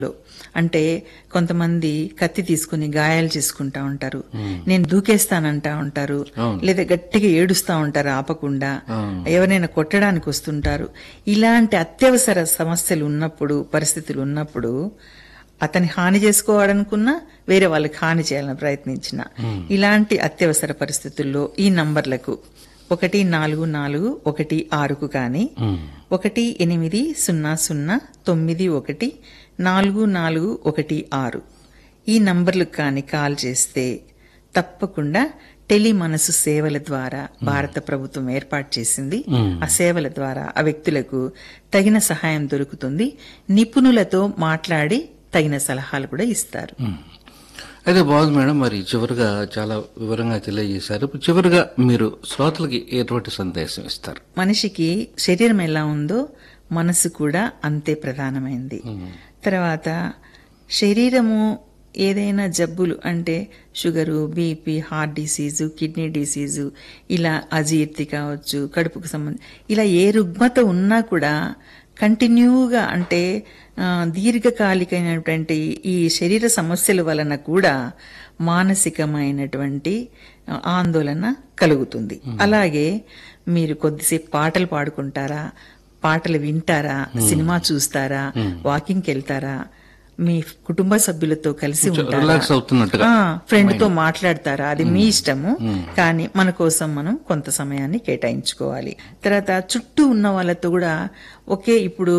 అంటే కొంతమంది కత్తి తీసుకుని గాయాలు చేసుకుంటా ఉంటారు నేను దూకేస్తానంటా ఉంటారు లేదా గట్టిగా ఏడుస్తా ఉంటారు ఆపకుండా ఎవరైనా కొట్టడానికి వస్తుంటారు ఇలాంటి అత్యవసర సమస్యలు ఉన్నప్పుడు పరిస్థితులు ఉన్నప్పుడు అతని హాని చేసుకోవాలనుకున్నా వేరే వాళ్ళకి హాని చేయాలని ప్రయత్నించిన ఇలాంటి అత్యవసర పరిస్థితుల్లో ఈ నంబర్లకు ఒకటి నాలుగు నాలుగు ఒకటి ఆరుకు కానీ ఒకటి ఎనిమిది సున్నా సున్నా తొమ్మిది ఒకటి నాలుగు నాలుగు ఒకటి ఆరు ఈ నంబర్లకు కానీ కాల్ చేస్తే తప్పకుండా టెలి మనసు సేవల ద్వారా భారత ప్రభుత్వం ఏర్పాటు చేసింది ఆ సేవల ద్వారా ఆ వ్యక్తులకు తగిన సహాయం దొరుకుతుంది నిపుణులతో మాట్లాడి తగిన సలహాలు కూడా ఇస్తారు అయితే బాగుంది మేడం మరి చివరిగా చాలా వివరంగా తెలియజేశారు ఇప్పుడు చివరిగా మీరు శ్రోతలకి ఎటువంటి సందేశం ఇస్తారు మనిషికి శరీరం ఎలా ఉందో మనసు కూడా అంతే ప్రధానమైంది తర్వాత శరీరము ఏదైనా జబ్బులు అంటే sugar BP heart disease kidney disease ఇలా అజీర్తి కావచ్చు కడుపుకు సంబంధం ఇలా ఏ రుగ్మత ఉన్నా కూడా కంటిన్యూగా అంటే ఆ, దీర్ఘకాలికమైనటువంటి ఈ శరీర సమస్యల వలన కూడా మానసికమైనటువంటి ఆ, ఆందోళన కలుగుతుంది అలాగే మీరు కొద్దిసేపు పాటలు పాడుకుంటారా పాటలు వింటారా సినిమా చూస్తారా వాకింగ్కి వెళ్తారా మీ కుటుంబ సభ్యులతో కలిసి ఉంటారా రిలాక్స్ అవుతున్నట్టుగా ఫ్రెండ్ తో మాట్లాడతారా అది మీ ఇష్టము కానీ మన కోసం మనం కొంత సమయాన్ని కేటాయించుకోవాలి తర్వాత చుట్టూ ఉన్న వాళ్ళతో కూడా ఒకే ఇప్పుడు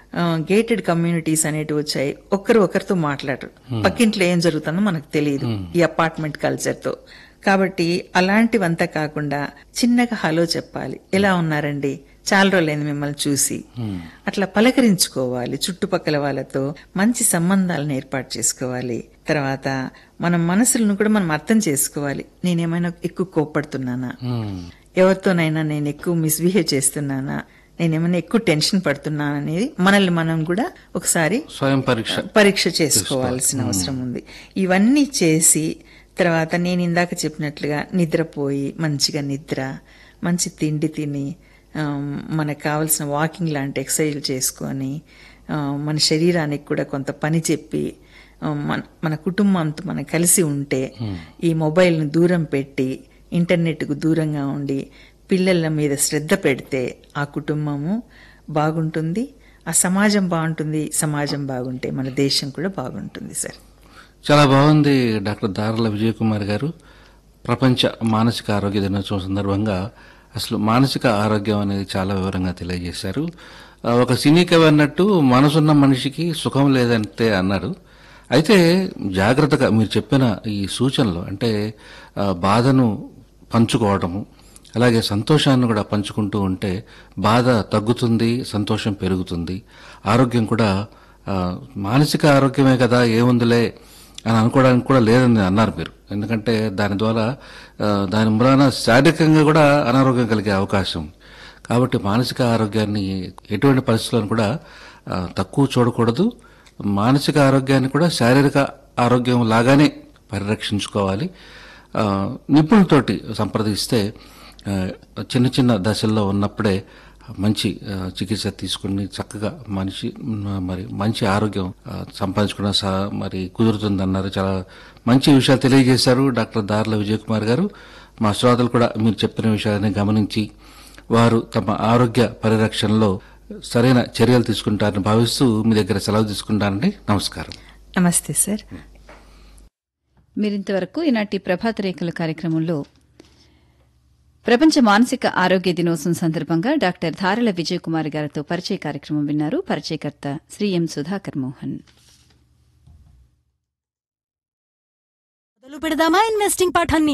గేటెడ్ కమ్యూనిటీస్ అనేటివి వచ్చాయి ఒకరు ఒకరితో మాట్లాడరు పక్కింట్లో ఏం జరుగుతుందో మనకు తెలియదు ఈ అపార్ట్మెంట్ కల్చర్ తో కాబట్టి అలాంటివంతా కాకుండా చిన్నగా హలో చెప్పాలి ఎలా ఉన్నారండి చాలా రోజులైంది మిమ్మల్ని చూసి అట్లా పలకరించుకోవాలి చుట్టుపక్కల వాళ్ళతో మంచి సంబంధాలను ఏర్పాటు చేసుకోవాలి తర్వాత మన మనసులను కూడా మనం అర్థం చేసుకోవాలి నేనేమైనా ఎక్కువ కోప్పడుతున్నానా ఎవరితోనైనా నేను ఎక్కువ మిస్బిహేవ్ చేస్తున్నానా నేనేమైనా ఎక్కువ టెన్షన్ పడుతున్నానా అనేది మనల్ని మనం కూడా ఒకసారి స్వయం పరీక్ష పరీక్ష చేసుకోవాల్సిన అవసరం ఉంది ఇవన్నీ చేసి తర్వాత నేను ఇందాక చెప్పినట్లుగా నిద్రపోయి మంచిగా నిద్ర మంచి తిండి తిని ఆ, మనకు కావలసిన వాకింగ్ లాంటి ఎక్సర్సైజ్ చేసుకొని ఆ, మన శరీరానికి కూడా కొంత పని చెప్పి ఆ, మన మన కుటుంబంతో మనం కలిసి ఉంటే ఈ మొబైల్ను దూరం పెట్టి ఇంటర్నెట్కు దూరంగా ఉండి పిల్లల మీద శ్రద్ధ పెడితే ఆ కుటుంబము బాగుంటుంది ఆ సమాజం బాగుంటుంది సమాజం బాగుంటే మన దేశం కూడా బాగుంటుంది సార్ చాలా బాగుంది డాక్టర్ దారల విజయ్ కుమార్ గారు ప్రపంచ మానసిక ఆరోగ్య దినోత్సవం సందర్భంగా అసలు మానసిక ఆరోగ్యం అనేది చాలా వివరంగా తెలియజేశారు ఆ, ఒక సినీ కవి అన్నట్టు మనసున్న మనిషికి సుఖం లేదంటే అన్నారు అయితే జాగ్రత్తగా మీరు చెప్పిన ఈ సూచనలు అంటే ఆ, బాధను పంచుకోవడము అలాగే సంతోషాన్ని కూడా పంచుకుంటూ ఉంటే బాధ తగ్గుతుంది సంతోషం పెరుగుతుంది ఆరోగ్యం కూడా ఆ, మానసిక ఆరోగ్యమే కదా ఏముందిలే అని అనుకోవడానికి కూడా లేదని అన్నారు మీరు ఎందుకంటే దాని ద్వారా ఆ, దాని మూలాన శారీరకంగా కూడా అనారోగ్యం కలిగే అవకాశం ఉంది. కాబట్టి మానసిక ఆరోగ్యాన్ని ఎటువంటి పరిస్థితులను కూడా ఆ, తక్కువ చూడకూడదు మానసిక ఆరోగ్యాన్ని కూడా శారీరక ఆరోగ్యం లాగానే పరిరక్షించుకోవాలి ఆ, నిపుణులతోటి సంప్రదిస్తే ఆ, చిన్న చిన్న దశల్లో ఉన్నప్పుడే మంచి ఆ, చికిత్స తీసుకుని చక్కగా మనిషి మ్, మరి మంచి ఆరోగ్యం ఆ, సంపాదించుకున్న సా- మరి కుదురుతుందన్నారు చాలా మంచి విషయాలు తెలియజేశారు డాక్టర్ దార్ల విజయ్ కుమార్ గారు మా శ్రోతలు కూడా మీరు చెప్పిన విషయాన్ని గమనించి వారు తమ ఆరోగ్య పరిరక్షణలో సరైన చర్యలు తీసుకుంటారని భావిస్తూ మీ దగ్గర సెలవు తీసుకుంటానండి నమస్కారం నమస్తే సార్ మీరింతవరకు ఈనాటి ప్రభాత రేఖల కార్యక్రమంలో ప్రపంచ మానసిక ఆరోగ్య దినోత్సవం సందర్భంగా డాక్టర్ ధారల విజయ్ కుమార్ గారితో పరిచయ కార్యక్రమం విన్నారు పరిచయకర్త శ్రీ ఎం సుధాకర్ మోహన్ మొదలు పెడదామా ఇన్వెస్టింగ్ పాఠాన్ని